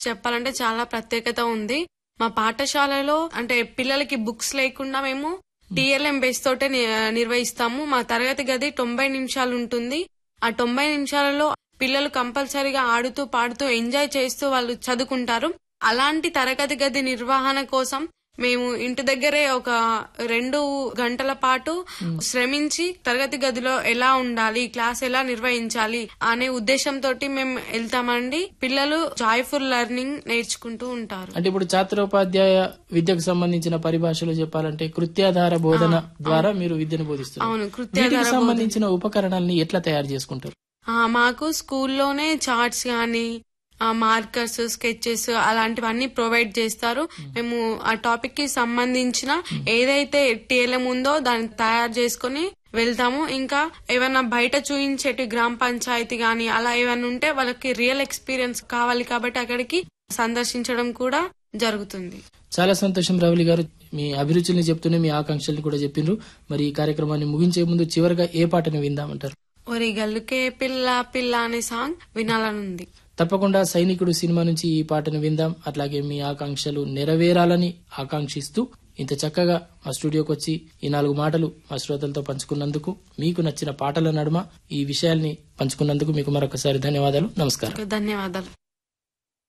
చెప్పాలంటే చాలా ప్రత్యేకత ఉంది మా పాఠశాలలో అంటే పిల్లలకి బుక్స్ లేకుండా మేము టిఎల్ఎం బేస్ తోటే ని- నిర్వహిస్తాము మా తరగతి గది తొంభై నిమిషాలు ఉంటుంది ఆ తొంభై నిమిషాలలో పిల్లలు కంపల్సరీగా ఆడుతూ పాడుతూ ఎంజాయ్ చేస్తూ వాళ్ళు చదువుకుంటారు అలాంటి తరగతి గది నిర్వహణ కోసం మేము ఇంటి దగ్గరే ఒక రెండు గంటల పాటు శ్రమించి తరగతి గదిలో ఎలా ఉండాలి క్లాస్ ఎలా నిర్వహించాలి అనే ఉద్దేశంతో మేము వెళ్తామండి పిల్లలు జాయ్ఫుల్ లెర్నింగ్ నేర్చుకుంటూ ఉంటారు అంటే ఇప్పుడు ఛాత్రోపాధ్యాయ విద్యకు సంబంధించిన పరిభాషలో చెప్పాలంటే కృత్యాధార బోధన ద్వారా మీరు విద్యను బోధిస్తున్నారు అవును వీటికి కృత్యాధార సంబంధించిన ఉపకరణాలని ఎట్లా తయారు చేసుకుంటారు ఆ, మాకు స్కూల్లోనే చార్ట్స్ కానీ మార్కర్స్ స్కెచెస్ అలాంటివన్నీ ప్రొవైడ్ చేస్తారు మేము ఆ టాపిక్ కి సంబంధించిన ఏదైతే టీఎల్ఎం ఉందో దాన్ని తయారు చేసుకుని వెళ్తాము ఇంకా ఏమైనా బయట చూయించేటి గ్రామ పంచాయతీ గాని అలా ఏమైనా ఉంటే వాళ్ళకి రియల్ ఎక్స్పీరియన్స్ కావాలి కాబట్టి అక్కడికి సందర్శించడం కూడా జరుగుతుంది చాలా సంతోషం రవలి గారు మీ అభిరుచుల్ని చెప్తూనే మీ ఆకాంక్షల్ని కూడా చెప్పిండ్రు మరి ఈ కార్యక్రమాన్ని ముగించే ముందు చివరిగా ఏ పాటను విందామంటారు ఒరి గల్లుకే పిల్ల పిల్ల అనే సాంగ్ వినాలనుంది తప్పకుండా సైనికుడు సినిమా నుంచి ఈ పాటను విందాం అట్లాగే మీ ఆకాంక్షలు నెరవేరాలని ఆకాంక్షిస్తూ ఇంత చక్కగా మా స్టూడియోకి వచ్చి ఈ నాలుగు మాటలు మా శ్రోతలతో పంచుకున్నందుకు మీకు నచ్చిన పాటల నడుమ ఈ విషయాల్ని పంచుకున్నందుకు మీకు మరొకసారి ధన్యవాదాలు నమస్కారం ధన్యవాదాలు